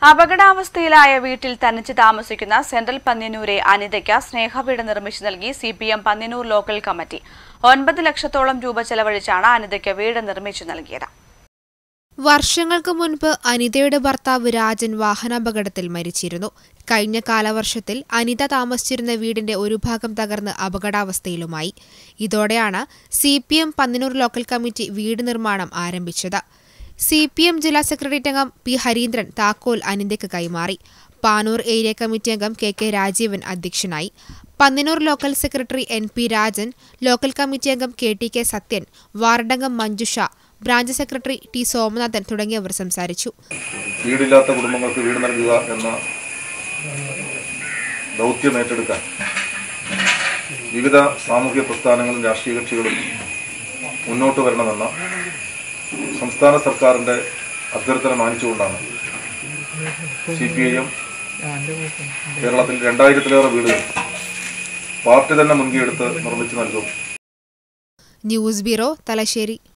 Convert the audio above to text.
അപകടാവസ്ഥയിലായ വീട്ടിൽ തനിച്ച് താമസിക്കുന്ന സെൻട്രൽ പന്ന്യന്നൂരെ അനിതയ്ക്ക് സ്നേഹവീട് നിർമ്മിച്ചു നൽകി C P M Panniyannur local committee ഒൻപത് ലക്ഷത്തോളം രൂപ ചെലവഴിച്ചാണ് അനിതയ്ക്ക് വീട് നിർമ്മിച്ചു നൽകിയത് വർഷങ്ങൾക്ക് മുൻപ് അനിതയുടെ ഭർത്താവ് രാജൻ വാഹനാപകടത്തിൽ മരിച്ചിരുന്നു കഴിഞ്ഞ കാലവർഷത്തിൽ അനിത താമസിച്ചിരുന്ന വീടിന്റെ ഒരു ഭാഗം തകർന്ന് അപകടാവസ്ഥയിലുമായി ഇതോടെയാണ് C P M Panniyannur local committee വീട് നിർമ്മാണം ആരംഭിച്ചത് സി പി എം ജില്ലാ സെക്രട്ടേറിയറ്റ് അംഗം പി ഹരീന്ദ്രൻ താക്കോൽ അനിതയ്ക്ക് കൈമാറി പാനൂർ ഏരിയ കമ്മിറ്റി അംഗം കെ കെ രാജീവൻ അധ്യക്ഷനായി Panniyannur local secretary N P Rajan local committee അംഗം കെ ടി കെ സത്യൻ വാർഡംഗം Manjusha branch secretary T Somanathan തുടങ്ങിയവർ സംസാരിച്ചു വീടില്ലാത്ത കുടുംബങ്ങൾക്ക് വീട് നൽകുക എന്ന ദൗത്യം ഏറ്റെടുക്കാൻ വിവിധ സാമൂഹ്യ പ്രസ്ഥാനങ്ങളും രാഷ്ട്രീയ കക്ഷികളും മുന്നോട്ട് വരണമെന്ന സംസ്ഥാന സർക്കാരിൻ്റെ അഭ്യർത്ഥന മാനിച്ചുകൊണ്ടാണ് സി പി ഐ എം കേരളത്തിൽ രണ്ടായിരത്തിലേറെ വീടുകൾ പാർട്ടി തന്നെ മുൻകൈയെടുത്ത് നിർമ്മിച്ചു നൽകും ന്യൂസ് ബ്യൂറോ തലശ്ശേരി